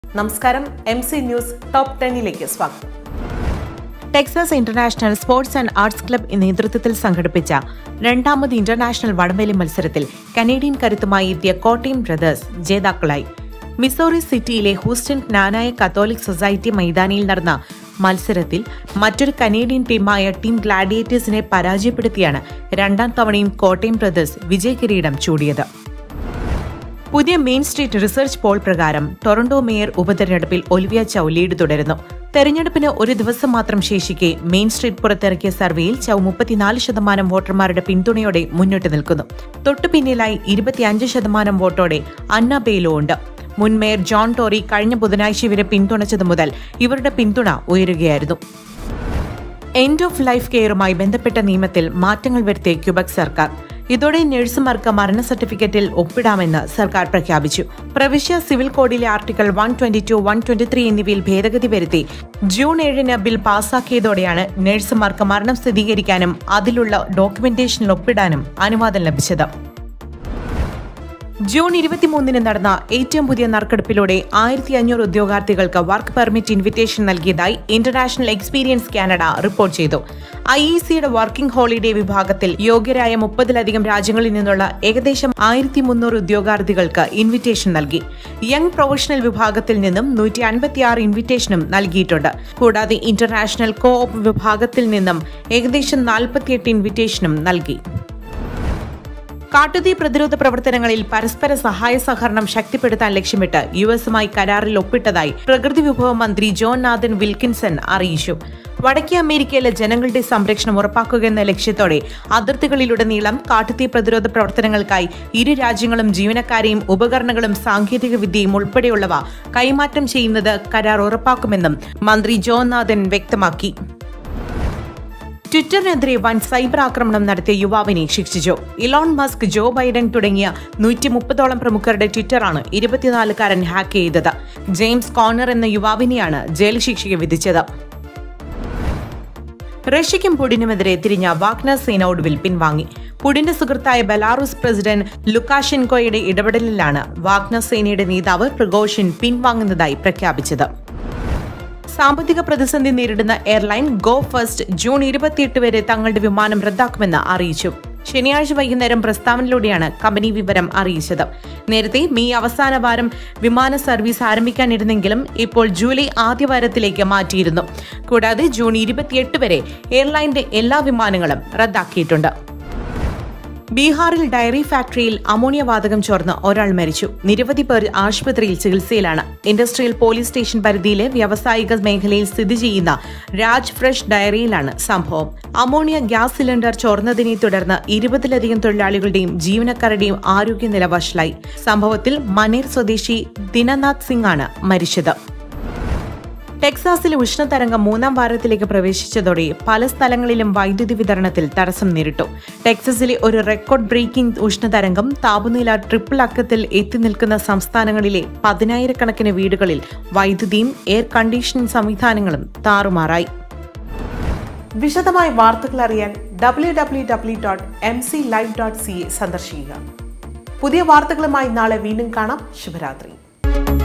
നമസ്കാരം M C news top ടെന്നിലേക്ക് സ്വാഗതം Texas international sports and arts club നേതൃത്വത്തിൽ സംഘടിപ്പിച്ച രണ്ടാമത് ഇന്റർനാഷണൽ വടംവലി മത്സരത്തിൽ കനേഡിയൻ കരുത്തുമായി എത്തിയ കോട്ടയം ബ്രദേഴ്സ് ജേതാക്കളായി മിസോറി സിറ്റിയിലെ ഹൂസ്റ്റൺ ജ്ഞാനായ കത്തോലിക് സൊസൈറ്റി മൈതാനിയിൽ നടന്ന മത്സരത്തിൽ മറ്റൊരു കനേഡിയൻ ടീമായ ടീം ഗ്ലാഡിയേറ്റേഴ്സിനെ പരാജയപ്പെടുത്തിയാണ് രണ്ടാം തവണയും കോട്ടയം ബ്രദേഴ്സ് വിജയകിരീടം ചൂടിയത് പുതിയ മെയിൻ സ്ട്രീറ്റ് റിസർച്ച് പോൾ പ്രകാരം ടൊറന്റോ മേയർ ഉപതെരഞ്ഞെടുപ്പിൽ ഒലിവിയ ചൌ ലീഡ് തുടരുന്നു തെരഞ്ഞെടുപ്പിന് ഒരു ദിവസം മാത്രം ശേഷിക്കെ മെയിൻ സ്ട്രീറ്റ് പുറത്തിറക്കിയ സർവേയിൽ ചൌ മുപ്പത്തിനാല് ശതമാനം വോട്ടർമാരുടെ പിന്തുണയോടെ മുന്നിട്ട് നിൽക്കുന്നു തൊട്ടു പിന്നിലായി ഇരുപത്തിയഞ്ച് ശതമാനം വോട്ടോടെ അന്ന ബെയ്ലോ ഉണ്ട് മുൻ മേയർ ജോൺ ടോറി കഴിഞ്ഞ ബുധനാഴ്ച ഇവരെ പിന്തുണച്ചത് മുതൽ ഇവരുടെ പിന്തുണ ഉയരുകയായിരുന്നു എൻഡ് ഓഫ് ലൈഫ് കെയറുമായി ബന്ധപ്പെട്ട നിയമത്തിൽ മാറ്റങ്ങൾ വരുത്തിയ ക്യൂബക് സർക്കാർ ഇതോടെ നഴ്സുമാർക്ക് മരണ സർട്ടിഫിക്കറ്റിൽ ഒപ്പിടാമെന്ന് സർക്കാർ പ്രഖ്യാപിച്ചു പ്രവിശ്യ സിവിൽ കോഡിലെ article one twenty two one twenty three എന്നിവയിൽ ഭേദഗതി വരുത്തി ജൂൺ ഏഴിന് ബിൽ പാസാക്കിയതോടെയാണ് നഴ്സുമാർക്ക് മരണം സ്ഥിരീകരിക്കാനും അതിലുള്ള ഡോക്യുമെന്റേഷനിൽ ഒപ്പിടാനും അനുവാദം ലഭിച്ചത് ജൂൺ ഇരുപത്തിമൂന്നിന് നടന്ന ഏറ്റവും പുതിയ നറുക്കെടുപ്പിലൂടെ ആയിരത്തി അഞ്ഞൂറ് ഉദ്യോഗാർത്ഥികൾക്ക് വർക്ക് പെർമിറ്റ് ഇൻവിറ്റേഷൻ നൽകിയതായി ഇന്റർനാഷണൽ എക്സ്പീരിയൻസ് കാനഡ റിപ്പോർട്ട് ചെയ്തു ഐ ഇ സിയുടെ വർക്കിംഗ് ഹോളിഡേ വിഭാഗത്തിൽ യോഗ്യരായ മുപ്പതിലധികം രാജ്യങ്ങളിൽ നിന്നുള്ള ഏകദേശം ആയിരത്തി മുന്നൂറ് ഉദ്യോഗാർത്ഥികൾക്ക് ഇൻവിറ്റേഷൻ നൽകി യങ് പ്രൊഫഷണൽ വിഭാഗത്തിൽ നിന്നും നൂറ്റി അൻപത്തിയാറ് ഇൻവിറ്റേഷനും നൽകിയിട്ടുണ്ട് കൂടാതെ ഇന്റർനാഷണൽ കോ ഓപ്പ് വിഭാഗത്തിൽ നിന്നും ഏകദേശം നാൽപ്പത്തിയെട്ട് ഇൻവിറ്റേഷനും നൽകി കാട്ടുതീ പ്രതിരോധ പ്രവർത്തനങ്ങളിൽ പരസ്പര സഹായ സഹകരണം ശക്തിപ്പെടുത്താൻ ലക്ഷ്യമിട്ട് യു എസുമായി കരാറിൽ ഒപ്പിട്ടതായി പ്രകൃതി വിഭവ മന്ത്രി ജോൺ നാഥൻ വിൽക്കിൻസൺ അറിയിച്ചു വടക്കേ അമേരിക്കയിലെ ജനങ്ങളുടെ സംരക്ഷണം ഉറപ്പാക്കുക എന്ന ലക്ഷ്യത്തോടെ അതിർത്തികളിലുടനീളം കാട്ടുതീ പ്രതിരോധ പ്രവർത്തനങ്ങൾക്കായി ഇരു രാജ്യങ്ങളും ജീവനക്കാരെയും ഉപകരണങ്ങളും സാങ്കേതിക വിദ്യയും ഉൾപ്പെടെയുള്ളവ കൈമാറ്റം ചെയ്യുന്നത് കരാർ ഉറപ്പാക്കുമെന്നും മന്ത്രി ജോൺ നാഥൻ വ്യക്തമാക്കി ട്വിറ്ററിനെതിരെ വൻ സൈബർ ആക്രമണം നടത്തിയ യുവാവിനെ ശിക്ഷിച്ചു ഇലോൺ മസ്ക് ജോ ബൈഡൻ തുടങ്ങിയ നൂറ്റി മുപ്പതോളം പ്രമുഖരുടെ ട്വിറ്ററാണ് ഇരുപത്തിനാലുകാരൻ ഹാക്ക് ചെയ്തത് ജെയിംസ് കോർണർ എന്ന യുവാവിനെയാണ് ജയിൽ ശിക്ഷയ്ക്ക് വിധിച്ചത് റഷ്യയ്ക്കും പുടിനുമെതിരെ തിരിഞ്ഞ വാഗ്നർ സേന ഒടുവിൽ പിൻവാങ്ങി പുടിന്റെ സുഹൃത്തായ ബെലാറൂസ് പ്രസിഡന്റ് ലുക്കാഷെൻകോയുടെ ഇടപെടലിലാണ് വാഗ്നർ സേനയുടെ നേതാവ് പ്രഗോഷിൻ പിൻവാങ്ങുന്നതായി പ്രഖ്യാപിച്ചത് സാമ്പത്തിക പ്രതിസന്ധി നേരിടുന്ന എയർലൈൻ ഗോ ഫസ്റ്റ് ജൂൺ ഇരുപത്തിയെട്ട് വരെ തങ്ങളുടെ വിമാനം റദ്ദാക്കുമെന്ന് അറിയിച്ചു ശനിയാഴ്ച വൈകുന്നേരം പ്രസ്താവനയിലൂടെയാണ് കമ്പനി വിവരം അറിയിച്ചത് നേരത്തെ മെയ് അവസാന വാരം വിമാന സർവീസ് ആരംഭിക്കാനിരുന്നെങ്കിലും ഇപ്പോൾ ജൂലൈ ആദ്യ വാരത്തിലേക്ക് മാറ്റിയിരുന്നു കൂടാതെ ജൂൺ ഇരുപത്തിയെട്ട് വരെ എയർലൈന്റെ എല്ലാ വിമാനങ്ങളും റദ്ദാക്കിയിട്ടുണ്ട് ബീഹാറിൽ ഡയറി ഫാക്ടറിയിൽ അമോണിയ വാതകം ചോർന്ന് ഒരാൾ മരിച്ചു നിരവധി പേർ ആശുപത്രിയിൽ ചികിത്സയിലാണ് ഇൻഡസ്ട്രിയൽ പോലീസ് സ്റ്റേഷൻ പരിധിയിലെ വ്യാവസായിക മേഖലയിൽ സ്ഥിതി ചെയ്യുന്ന രാജ് ഫ്രഷ് ഡയറിയിലാണ് സംഭവം അമോണിയ ഗ്യാസ് സിലിണ്ടർ ചോർന്നതിനെ തുടർന്ന് ഇരുപതിലധികം തൊഴിലാളികളുടെയും ജീവനക്കാരുടെയും ആരോഗ്യനില വഷളായി സംഭവത്തിൽ മനേർ സ്വദേശി ദിനനാഥ് സിംഗ് ആണ് മരിച്ചത് ടെക്സാസിലെ ഉഷ്ണതരംഗം മൂന്നാം വാരത്തിലേക്ക് പ്രവേശിച്ചതോടെ പല സ്ഥലങ്ങളിലും വൈദ്യുതി വിതരണത്തിൽ തടസ്സം നേരിട്ടു ടെക്സസിലെ ഒരു റെക്കോർഡ് ബ്രേക്കിംഗ് ഉഷ്ണതരംഗം താപനില ട്രിപ്പിൾ അക്കത്തിൽ എത്തി നിൽക്കുന്ന സംസ്ഥാനങ്ങളിലെ പതിനായിരക്കണക്കിന് വീടുകളിൽ വൈദ്യുതിയും എയർ കണ്ടീഷനിംഗ് സംവിധാനങ്ങളും താറുമാറായി വിശദമായ വാർത്തകൾ അറിയാൻ W W W dot M C live dot C A സന്ദർശിക്കുക പുതിയ വാർത്തകളുമായി നാളെ വീണ്ടും കാണാം ശുഭരാത്രി